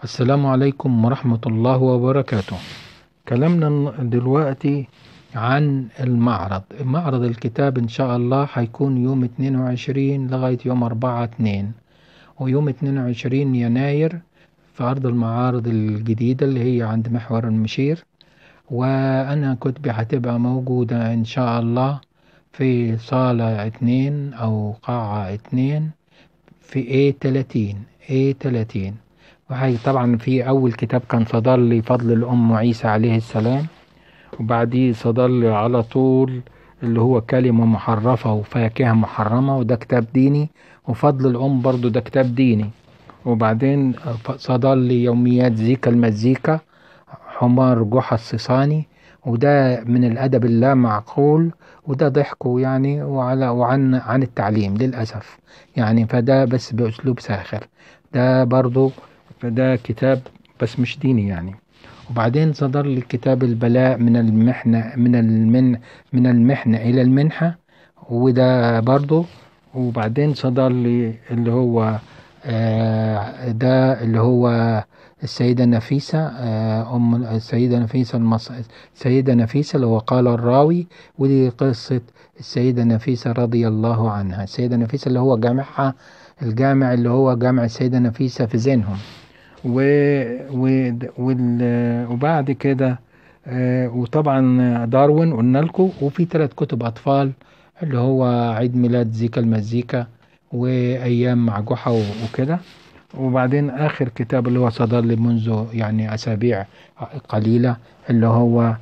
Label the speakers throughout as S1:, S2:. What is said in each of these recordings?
S1: السلام عليكم ورحمة الله وبركاته كلامنا دلوقتي عن المعرض معرض الكتاب إن شاء الله هيكون يوم 22 لغاية يوم 4 2 ويوم 22 يناير في أرض المعارض الجديدة اللي هي عند محور المشير وأنا كتبي هتبقى موجودة إن شاء الله في صالة اتنين أو قاعة اتنين في A 30 A 30 وهي طبعا في أول كتاب كان صدر لي فضل الأم عيسى عليه السلام وبعديه صدر لي على طول اللي هو كلمة محرفة وفاكهة محرمة وده كتاب ديني وفضل الأم برضو ده كتاب ديني وبعدين صدر لي يوميات زيكا المزيكا حمار جحا الصيصاني وده من الأدب اللا معقول وده ضحكه يعني وعلى وعن عن التعليم للأسف يعني فده بس بأسلوب ساخر ده برضو فده كتاب بس مش ديني يعني وبعدين صدر لي كتاب البلاء من المحنة من المن من المحنة إلى المنحة وده برضو وبعدين صدر لي اللي هو آه ده اللي هو السيدة نفيسة آه أم السيدة نفيسة المص... السيدة نفيسة اللي هو قال الراوي ودي قصة السيدة نفيسة رضي الله عنها السيدة نفيسة اللي هو جامعها الجامع اللي هو جامع السيدة نفيسة في زينهم و... و... وال... وبعد كده آه وطبعا داروين قلنا لكم وفي ثلاث كتب أطفال اللي هو عيد ميلاد زيكا المزيكا وأيام مع جحا وكده وبعدين آخر كتاب اللي هو صدر لي منذ يعني أسابيع قليلة اللي هو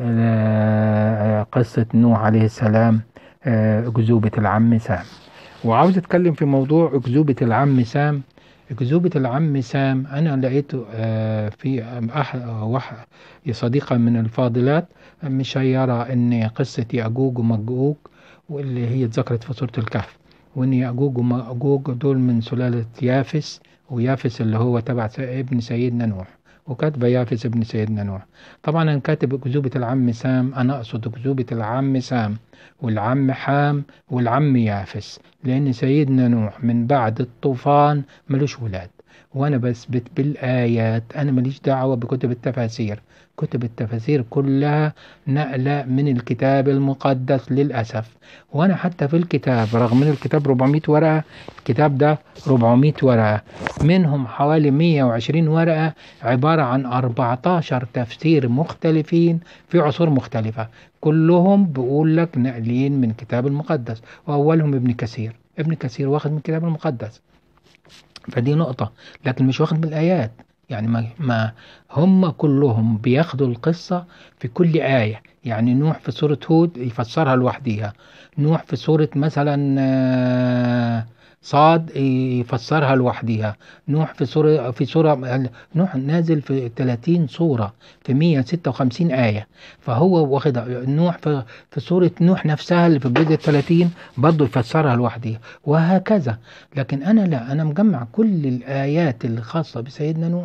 S1: قصة نوح عليه السلام أكذوبة العم سام وعاوز أتكلم في موضوع أكذوبة العم سام أكذوبة العم سام أنا لقيته في أح صديقة من الفاضلات مشيرة إن قصة يأجوج ومجوج واللي هي اتذكرت في سورة الكهف وإن يأجوج ومأجوج دول من سلالة يافس ويافس اللي هو تبع ابن سيدنا نوح وكاتبه يافس ابن سيدنا نوح طبعا انا كاتب اكذوبة العم سام انا اقصد اكذوبة العم سام والعم حام والعم يافس لان سيدنا نوح من بعد الطوفان ملوش ولاد وانا بثبت بالايات انا ماليش دعوة بكتب التفاسير كتب التفاسير كلها نقلة من الكتاب المقدس للأسف وأنا حتى في الكتاب رغم أن الكتاب 400 ورقة الكتاب ده 400 ورقة منهم حوالي 120 ورقة عبارة عن 14 تفسير مختلفين في عصور مختلفة كلهم بيقول لك نقلين من الكتاب المقدس وأولهم ابن كثير ابن كثير واخد من الكتاب المقدس فدي نقطة لكن مش واخد من الآيات يعني ما, ما هم كلهم بياخدوا القصة في كل آية يعني نوح في سورة هود يفسرها لوحديها نوح في سورة مثلا صاد يفسرها لوحديها نوح في سورة في سورة نوح نازل في 30 سورة في 156 آية فهو واخد نوح في, في سورة نوح نفسها اللي في الجزء 30 برضه يفسرها لوحديها وهكذا لكن أنا لا أنا مجمع كل الآيات اللي خاصة بسيدنا نوح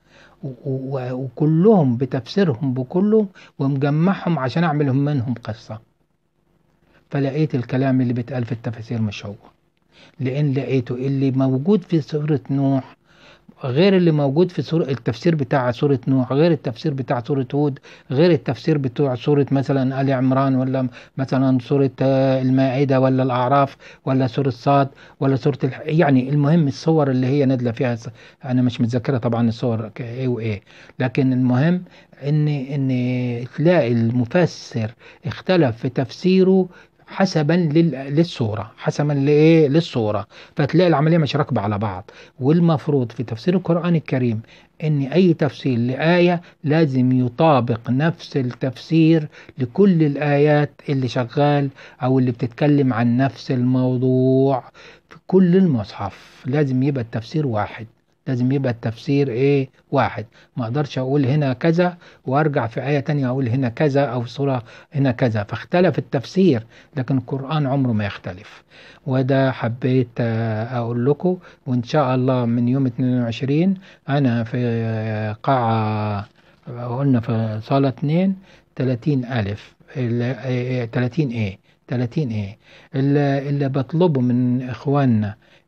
S1: وكلهم بتفسيرهم بكلهم ومجمعهم عشان أعملهم منهم قصة فلقيت الكلام اللي بيتقال في التفاسير مش هو لان لقيته اللي موجود في سورة نوح غير اللي موجود في سورة التفسير بتاع سورة نوح غير التفسير بتاع سورة هود غير التفسير بتاع سورة مثلا آل عمران ولا مثلا سورة المائدة ولا الأعراف ولا سورة صاد ولا سورة الح... يعني المهم الصور اللي هي نازلة فيها أنا مش متذكرة طبعا الصور إيه وإيه لكن المهم إن إن تلاقي المفسر اختلف في تفسيره حسبا للصورة حسبا لإيه للصورة فتلاقي العملية مش راكبة على بعض والمفروض في تفسير القرآن الكريم ان اي تفسير لآية لازم يطابق نفس التفسير لكل الآيات اللي شغال او اللي بتتكلم عن نفس الموضوع في كل المصحف لازم يبقى التفسير واحد لازم يبقى التفسير ايه واحد ما اقدرش اقول هنا كذا وارجع في آية تانية اقول هنا كذا او سورة هنا كذا فاختلف التفسير لكن القرآن عمره ما يختلف وده حبيت اقول لكم وان شاء الله من يوم 22 انا في قاعة قلنا في صالة 2 30 ألف 30 ايه 30 ايه اللي, اللي بطلبه من اخواننا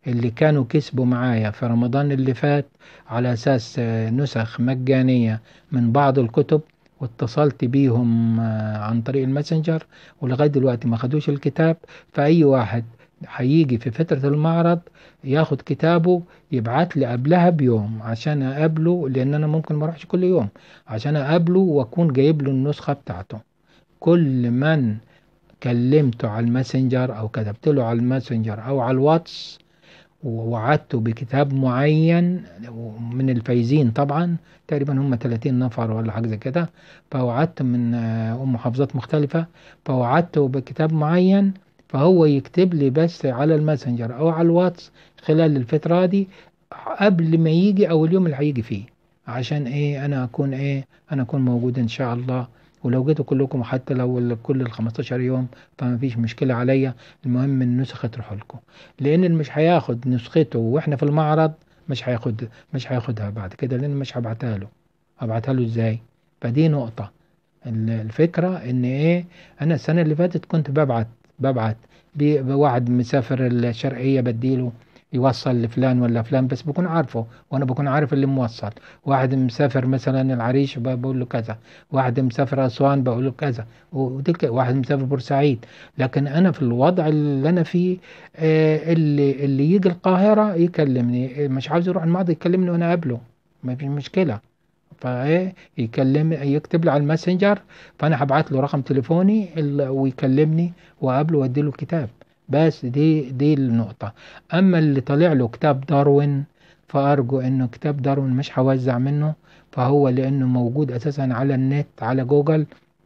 S1: اللي كانوا كسبوا معايا في رمضان اللي فات على أساس آه، نسخ مجانية من بعض الكتب واتصلت بيهم آه، عن طريق الماسنجر ولغاية دلوقتي ما خدوش الكتاب فأي واحد هيجي في فترة المعرض ياخد كتابه يبعت لي قبلها بيوم عشان اقابله لان انا ممكن ما اروحش كل يوم عشان اقابله واكون جايب له النسخة بتاعته كل من كلمته على الماسنجر او كتبت له على الماسنجر او على الواتس ووعدته بكتاب معين من الفايزين طبعا تقريبا هم 30 نفر ولا حاجه زي كده فوعدت من آه، محافظات مختلفه فوعدته بكتاب معين فهو يكتب لي بس على الماسنجر او على الواتس خلال الفتره دي قبل ما يجي او اليوم اللي هيجي فيه عشان ايه انا اكون ايه انا اكون موجود ان شاء الله ولو جيتوا كلكم حتى لو ال- كل ال 15 يوم فما فيش مشكلة عليا المهم النسخة تروح لكم لان اللي مش هياخد نسخته واحنا في المعرض مش هياخد مش هياخدها بعد كده لان مش هبعتها له هبعتها له ازاي فدي نقطة ال- الفكرة ان ايه انا السنة اللي فاتت كنت ببعت ببعت بي- بواحد مسافر الشرقية بديله يوصل لفلان ولا فلان بس بكون عارفه وانا بكون عارف اللي موصل واحد مسافر مثلا العريش ب- بقول له كذا واحد مسافر اسوان بقول له كذا وتلك واحد مسافر بورسعيد لكن انا في الوضع اللي انا فيه آه، اللي اللي يجي القاهره يكلمني مش عاوز يروح المعرض يكلمني وانا قابله ما في مشكله فايه يكلم يكتب لي على الماسنجر فانا هبعت له رقم تليفوني ال- ويكلمني واقابله وادي له الكتاب بس دي دي النقطه اما اللي طالع له كتاب داروين فارجو انه كتاب داروين مش هوزع منه فهو لانه موجود اساسا على النت على جوجل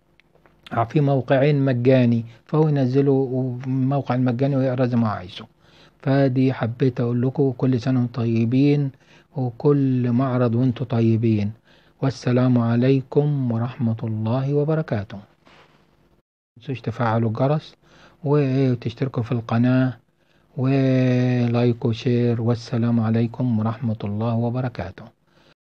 S1: في موقعين مجاني فهو ينزله الموقع المجاني ويقرا زي ما هو عايزه فدي حبيت اقول لكم كل سنه وانتم طيبين وكل معرض وانتم طيبين والسلام عليكم ورحمه الله وبركاته متنسوش تفعلوا الجرس وتشتركوا في القناه ولايك وشير والسلام عليكم ورحمه الله وبركاته